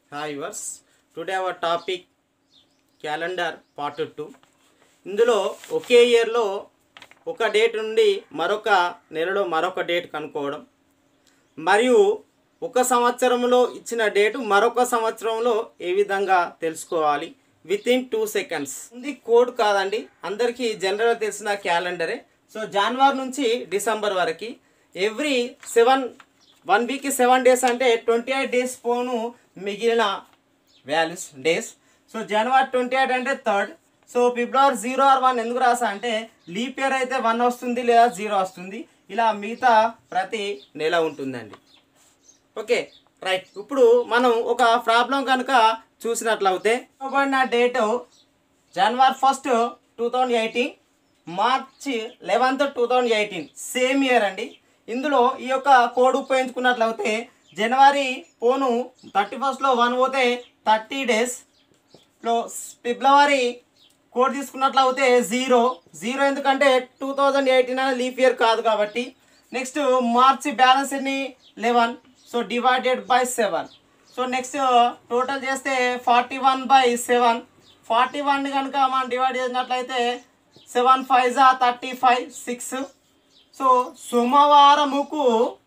hi వర్స్ today our topic calendar part two ఇందులో ఒకే ఇయర్లో ఒక డేట్ నుండి మరొక నెలలో మరొక డేట్ కనుక్కోవడం మరియు ఒక సంవత్సరంలో ఇచ్చిన డేటు మరొక సంవత్సరంలో ఏ విధంగా తెలుసుకోవాలి విత్ ఇన్ టూ సెకండ్స్ ఇది కోడ్ కాదండి అందరికీ జనరల్గా తెలిసిన క్యాలెండరే సో జనవరి నుంచి డిసెంబర్ వరకు ఎవ్రీ సెవెన్ వన్ వీక్కి సెవెన్ డేస్ అంటే ట్వంటీ ఎయిట్ డేస్ పోను మిగిలిన వాల్యూస్ డేస్ సో జనవరి ట్వంటీ ఎయిట్ అంటే థర్డ్ సో ఫిబ్రవరి జీరో ఆర్ వన్ ఎందుకు రాసా అంటే లీప్ ఇయర్ అయితే వన్ వస్తుంది లేదా జీరో వస్తుంది ఇలా మిగతా ప్రతి నెల ఉంటుందండి ఓకే రైట్ ఇప్పుడు మనం ఒక ప్రాబ్లం కనుక చూసినట్లయితే ఇవ్వబడిన డేటు జనవరి ఫస్ట్ టూ థౌజండ్ ఎయిటీన్ మార్చి eleventh two thousand eighteen same year అండి ఇందులో ఈ యొక్క కోడ్ ఉపయోగించుకున్నట్లయితే జనవరి పోను థర్టీ ఫస్ట్లో వన్ పోతే థర్టీ డేస్లో ఫిబ్రవరి కోడ్ తీసుకున్నట్లయితే జీరో జీరో ఎందుకంటే టూ థౌజండ్ ఎయిటీన్ అనేది లీఫ్ ఇయర్ కాదు కాబట్టి నెక్స్ట్ మార్చి బ్యాలెన్స్ ఎన్ని eleven so divided by seven so next total చేస్తే forty one by seven forty one కనుక మనం డివైడ్ చేసినట్లయితే సెవెన్ ఫైవ్ జా థర్టీ ఫైవ్ సిక్స్ సో సోమవారముకు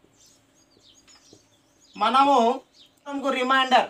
మనము మనకు రిమైండర్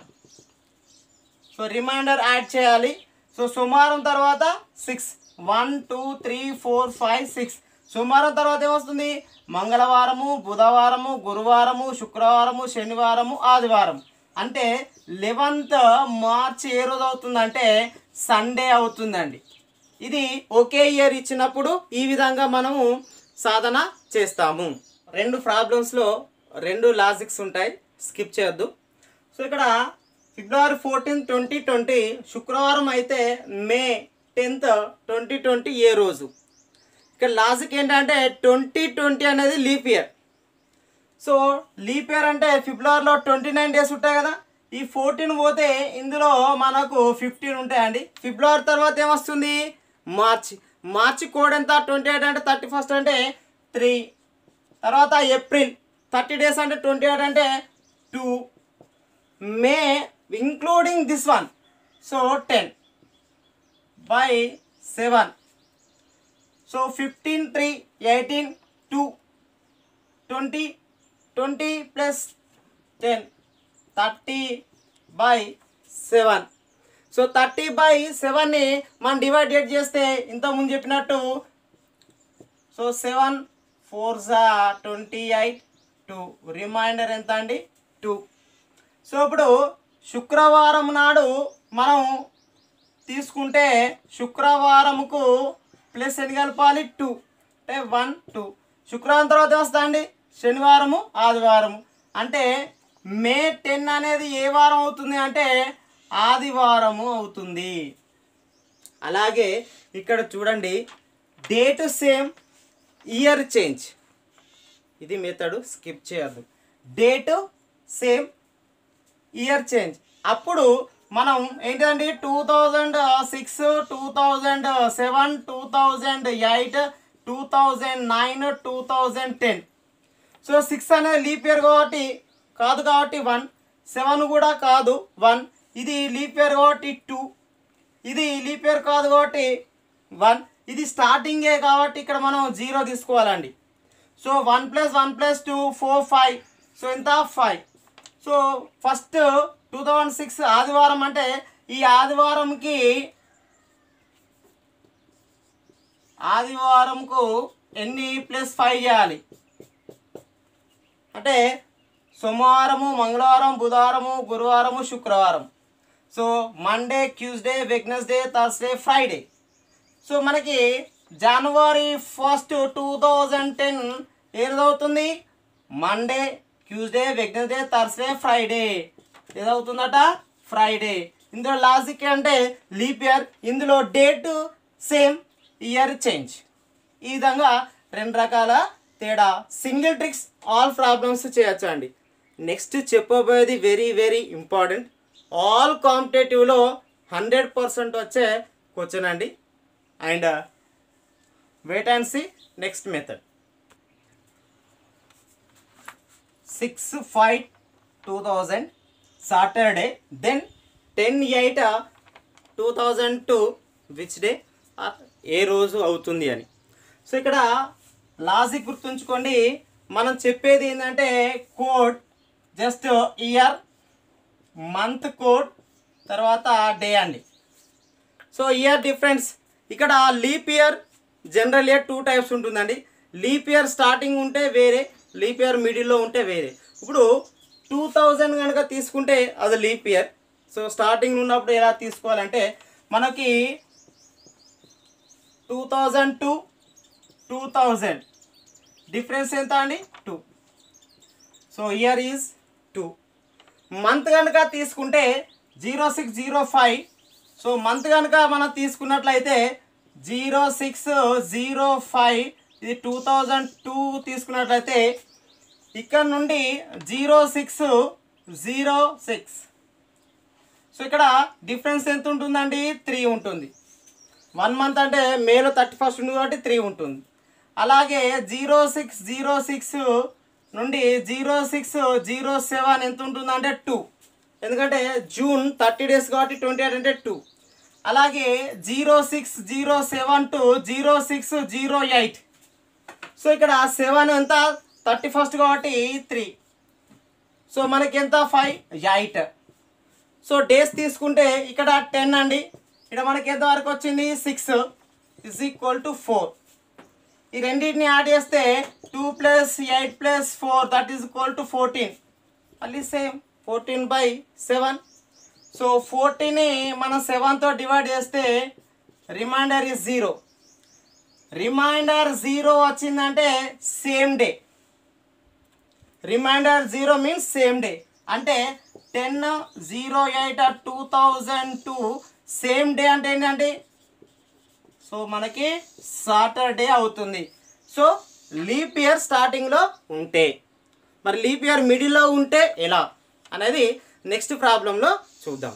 సో రిమైండర్ యాడ్ చేయాలి సో సోమవారం తర్వాత six one two three four five six సోమవారం తర్వాత ఏమొస్తుంది మంగళవారము బుధవారము గురువారము శుక్రవారము శనివారము ఆదివారం అంటే లెవెన్త్ మార్చ్ ఏ రోజు అవుతుందంటే సండే అవుతుందండి ఇది ఒకే ఇయర్ ఇచ్చినప్పుడు ఈ విధంగా మనము సాధన చేస్తాము రెండు ప్రాబ్లమ్స్లో రెండు లాజిక్స్ ఉంటాయి స్కిప్ చేయొద్దు సో ఇక్కడ ఫిబ్రవరి ఫోర్టీన్ ట్వంటీ ట్వంటీ శుక్రవారం అయితే మే టెన్త్ ట్వంటీ ట్వంటీ ఏ రోజు ఇక్కడ లాజిక్ ఏంటంటే ట్వంటీ ట్వంటీ అనేది leap year so leap year అంటే ఫిబ్రవరిలో ట్వంటీ నైన్ డేస్ ఉంటాయి కదా ఈ ఫోర్టీన్ పోతే ఇందులో మనకు ఫిఫ్టీన్ ఉంటాయండి ఫిబ్రవరి తర్వాత ఏమొస్తుంది మార్చి మార్చి కోడ్ ఎంత ట్వంటీ ఎయిట్ అంటే థర్టీ ఫస్ట్ అంటే త్రీ తర్వాత ఏప్రిల్ థర్టీ డేస్ అంటే ట్వంటీ ఎయిట్ అంటే two May including this one so ten by seven so fifteen three eighteen two twenty twenty plus ten thirty by seven so thirty by సెవెన్ని మనం divide చేస్తే ఇంతకుముందు చెప్పినట్టు so seven four జా twenty eight two reminder ఎంత అండి two so ఇప్పుడు శుక్రవారం నాడు మనం తీసుకుంటే శుక్రవారంకు ప్లస్ ఎన్ని కలపాలి టూ అంటే వన్ టూ శుక్రవారం తర్వాత వస్తా అండి శనివారము ఆదివారము అంటే మే టెన్ అనేది ఏ వారం అవుతుంది అంటే ఆదివారము అవుతుంది అలాగే ఇక్కడ చూడండి డేట్ సేమ్ ఇయర్ చేంజ్ ఇది మెథడ్ స్కిప్ చేయొద్దు డేట్ సేమ్ ఇయర్ చేంజ్ అప్పుడు మనం ఏంటండి two thousand six two thousand seven two thousand eight two thousand nine two thousand ten so six అనేది లీప్ ఇయర్ కాబట్టి కాదు కాబట్టి వన్ సెవెన్ కూడా కాదు వన్ ఇది లీప్ ఇయర్ కాబట్టి టూ ఇది లీప్ ఇయర్ కాదు కాబట్టి వన్ ఇది స్టార్టింగే కాబట్టి ఇక్కడ మనం జీరో తీసుకోవాలండి so one plus one plus two four five so ఎంత five so first two thousand six ఆదివారం అంటే ఈ ఆదివారంకి ఆదివారంకు ఎన్ని ప్లస్ ఫైవ్ చేయాలి అంటే సోమవారము మంగళవారం బుధవారము గురువారము శుక్రవారం so Monday Tuesday Wednesday Thursday Friday so మనకి జనవరి ఫస్ట్ టూ థౌజండ్ టెన్ ఏదవుతుంది Monday Tuesday Wednesday Thursday Friday ఏదవుతుందట ఫ్రైడే ఇందులో లాజిక్ అంటే లీప్ ఇయర్ ఇందులో డేట్ సేమ్ ఇయర్ చేంజ్ ఈ విధంగా రెండు రకాల తేడా సింగిల్ ట్రిక్స్ ఆల్ ప్రాబ్లమ్స్ చేయొచ్చు అండి నెక్స్ట్ చెప్పబోయేది వెరీ వెరీ ఇంపార్టెంట్ ఆల్ కాంపిటేటివ్లో హండ్రెడ్ పర్సెంట్ వచ్చే క్వశ్చన్ అండి and wait and see next method six five two thousand Saturday then ten eight two thousand two which day ఏ రోజు అవుతుంది అని సో ఇక్కడ లాజిక్ గుర్తుంచుకోండి మనం చెప్పేది ఏంటంటే code just year month code తర్వాత డే అండి సో ఇయర్ డిఫరెన్స్ ఇక్కడ leap year general year two types ఉంటుందండి లీప్ ఇయర్ స్టార్టింగ్ ఉంటే వేరే లీప్ ఇయర్ మిడిల్లో ఉంటే వేరే ఇప్పుడు టూ థౌజండ్ కనుక తీసుకుంటే అది లీప్ ఇయర్ సో స్టార్టింగ్ ఉన్నప్పుడు ఎలా తీసుకోవాలంటే మనకి two thousand two two thousand difference ఎంత అండి two so year is two month కనుక తీసుకుంటే zero six zero five so month కనుక మనం తీసుకున్నట్లయితే జీరో సిక్స్ జీరో ఫైవ్ ఇది టూ థౌజండ్ టూ తీసుకున్నట్లయితే ఇక్కడ నుండి zero six zero six so ఇక్కడ డిఫరెన్స్ ఎంత ఉంటుందండి త్రీ ఉంటుంది వన్ మంత్ అంటే మేలో థర్టీ ఫస్ట్ ఉంది కాబట్టి త్రీ ఉంటుంది అలాగే జీరో సిక్స్ జీరో సిక్స్ నుండి జీరో సిక్స్ జీరో సెవెన్ ఎంత ఉంటుందంటే టూ ఎందుకంటే జూన్ థర్టీ డేస్ కాబట్టి ట్వంటీ ఎయిట్ అంటే టూ అలాగే zero six zero seven to zero six zero eight so ఇక్కడ సెవెన్ ఎంత థర్టీ ఫస్ట్ కాబట్టి త్రీ సో మనకి ఎంత ఫైవ్ ఎయిట్ సో డేస్ తీసుకుంటే ఇక్కడ టెన్ అండి ఇక్కడ మనకి ఎంత వరకు వచ్చింది six is equal to four ఈ రెండింటిని యాడ్ చేస్తే two plus eight plus four that is equal to fourteen మళ్ళీ same fourteen by seven so ఫోర్టీన్ని మనం సెవెన్తో డివైడ్ చేస్తే reminder is zero reminder zero వచ్చిందంటే same day reminder zero means same day అంటే ten zero eight two thousand two same day అంటే ఏంటంటే so మనకి సాటర్డే అవుతుంది సో లీప్ ఇయర్ స్టార్టింగ్లో ఉంటే మరి లీప్ ఇయర్ మిడిల్లో ఉంటే ఎలా అనేది నెక్స్ట్ ప్రాబ్లంలో చూద్దాం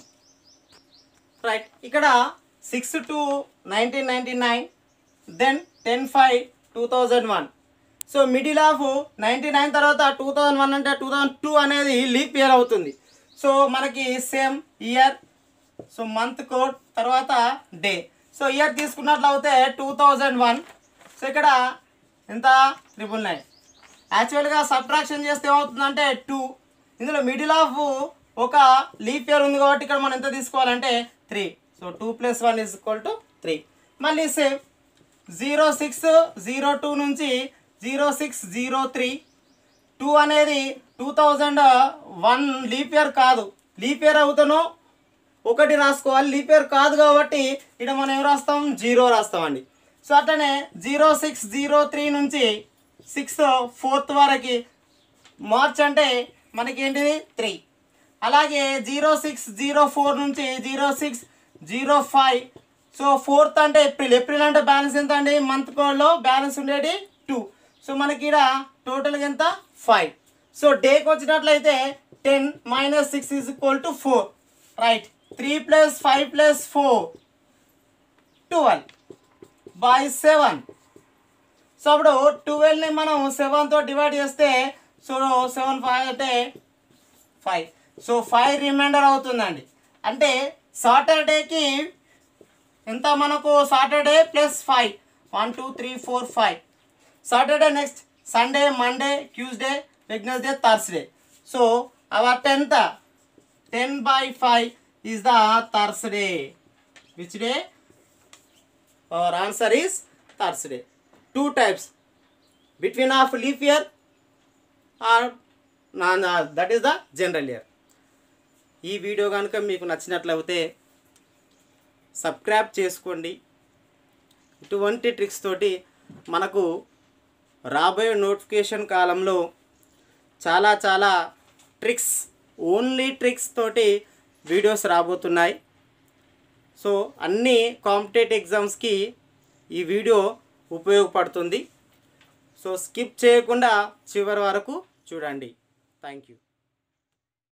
రైట్ ఇక్కడ six to nineteen ninety nine then ten five two thousand one so middle of ninety nine తర్వాత టూ థౌజండ్ వన్ అంటే టూ థౌజండ్ టూ అనేది లీప్ ఇయర్ అవుతుంది సో మనకి same year so month code తర్వాత day so year తీసుకున్నట్లయితే two thousand one so ఇక్కడ ఎంత triple nine యాక్చువల్గా సబ్ట్రాక్షన్ చేస్తే ఏమవుతుందంటే టూ ఇందులో మిడిల్ ఆఫ్ ఒక లీప్ ఇయర్ ఉంది కాబట్టి ఇక్కడ మనం ఎంత తీసుకోవాలంటే three so two plus one is equal to three మళ్ళీ same zero six zero two నుంచి zero six zero three two అనేది two thousand one leap year కాదు లీప్ ఇయర్ అవుతాను ఒకటి రాసుకోవాలి లీప్ ఇయర్ కాదు కాబట్టి ఇక్కడ మనం ఏం రాస్తాం జీరో రాస్తామండి సో అట్లనే జీరో సిక్స్ జీరో త్రీ నుంచి సిక్స్ ఫోర్త్ వరకు మార్చ్ అంటే మనకి ఏంటిది త్రీ అలాగే జీరో సిక్స్ జీరో ఫోర్ నుంచి zero six zero five so fourth అంటే ఏప్రిల్ ఏప్రిల్ అంటే బ్యాలెన్స్ ఎంత అండి మంత్ కోడ్లో బ్యాలెన్స్ ఉండేది టూ సో మనకి ఇక్కడ టోటల్గా ఎంత ఫైవ్ సో డేకి వచ్చినట్లయితే ten minus six is equal to four right three plus five plus four twelve by seven so అప్పుడు ట్వెల్వ్ని మనం సెవెన్తో డివైడ్ చేస్తే సో సెవెన్ ఫైవ్ అంటే ఫైవ్ సో ఫైవ్ రిమైండర్ అవుతుందండి అంటే సాటర్డేకి ఎంత మనకు Saturday plus five one two three four five Saturday next Sunday Monday Tuesday Wednesday Thursday so our tenth ten by five is the Thursday which day our answer is Thursday two types between of leap year or non that is the general year ఈ video కనుక మీకు నచ్చినట్లయితే subscribe చేసుకోండి ఇటువంటి tricks తోటి మనకు రాబోయే notification కాలంలో చాలా చాలా ట్రిక్స్ ఓన్లీ ట్రిక్స్ తోటి వీడియోస్ రాబోతున్నాయి సో అన్ని కాంపిటేటివ్ ఎగ్జామ్స్కి ఈ వీడియో ఉపయోగపడుతుంది సో స్కిప్ చేయకుండా చివరి వరకు చూడండి థ్యాంక్ యూ